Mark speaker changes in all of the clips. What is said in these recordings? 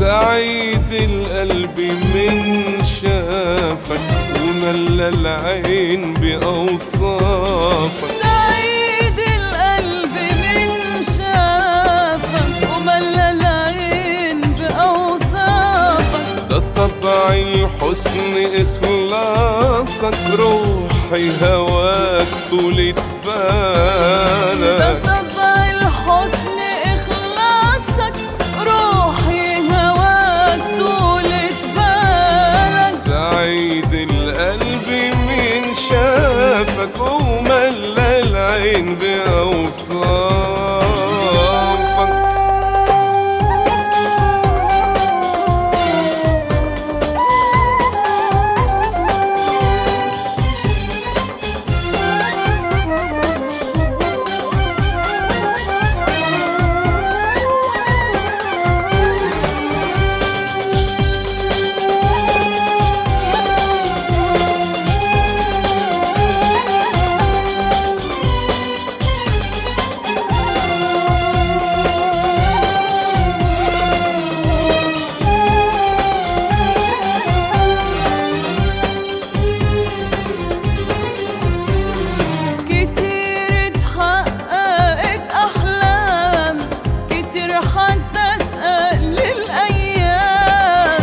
Speaker 1: سعيد القلب من شافك وملى العين بأوصافك
Speaker 2: سعيد القلب من شافك وملى العين بأوصافك
Speaker 1: ده طبع الحسن إخلاصك روحي هواك طولة
Speaker 2: ده
Speaker 1: بالك
Speaker 2: طبع الحسن إخلاصك روحي هواك طولة بالك
Speaker 1: سعيد القلب من شافك وملى العين بأوصافك
Speaker 2: كتير اتحققت أحلام كتير حتى أسأل الأيام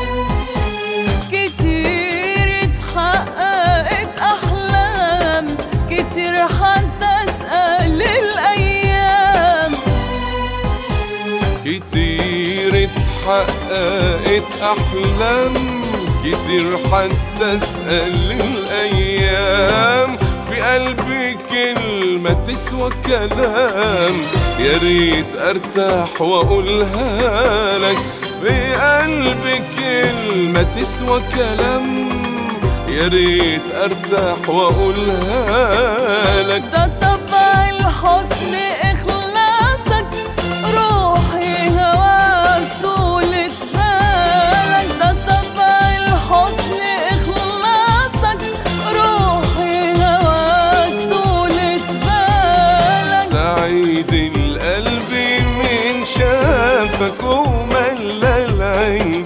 Speaker 2: كتير اتحققت أحلام كتير حتى أسأل الأيام
Speaker 1: كتير اتحققت أحلام كتير حتى أسأل الأيام في قلبي كلمة تسوى كلام يا ريت أرتاح وأقولها لك في قلبي كلمة تسوى كلام يا ريت أرتاح وأقولها لك
Speaker 2: ده طبع الحسن إخلاصك روحي هواك طولة بالك ده طبع الحسن إخلاصك روحي هواك طولة بالك
Speaker 1: سعيد القلب من شافك وملى العين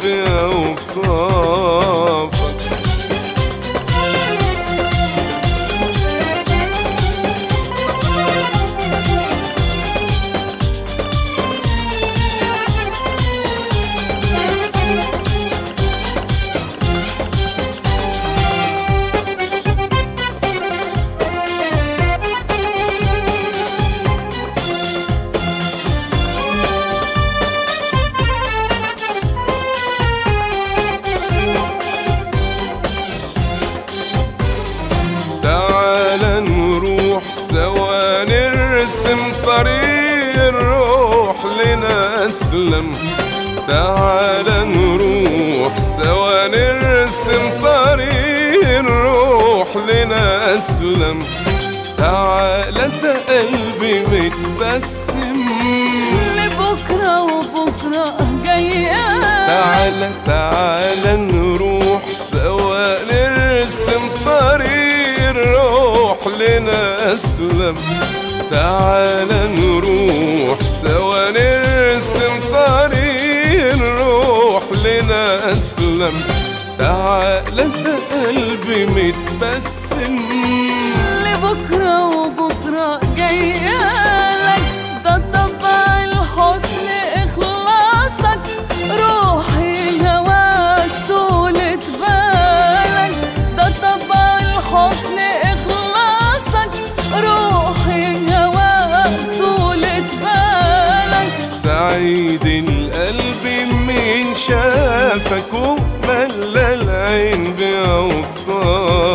Speaker 1: بأوصافك تعال نروح سوا نرسم طريق الروح لنا أسلم تعال نروح سوا نرسم طريق الروح لنا أسلم تعال ده قلبي متبسم
Speaker 2: لبكرة وبكرة جاية
Speaker 1: تعال تعال نروح سوا نرسم طريق الروح لنا أسلم تعال نروح سوا نرسم طريق الروح لنا أسلم تعال ده قلبي متبسم
Speaker 2: لبكرة وبكرة جاية لك ده طبع الحسن إخلاصك روحي هواك طولة بالك ده طبع الحسن إخلاصك روحي هواك طولة بالك
Speaker 1: سعيد القلب من شافك وملى العين بأوصافك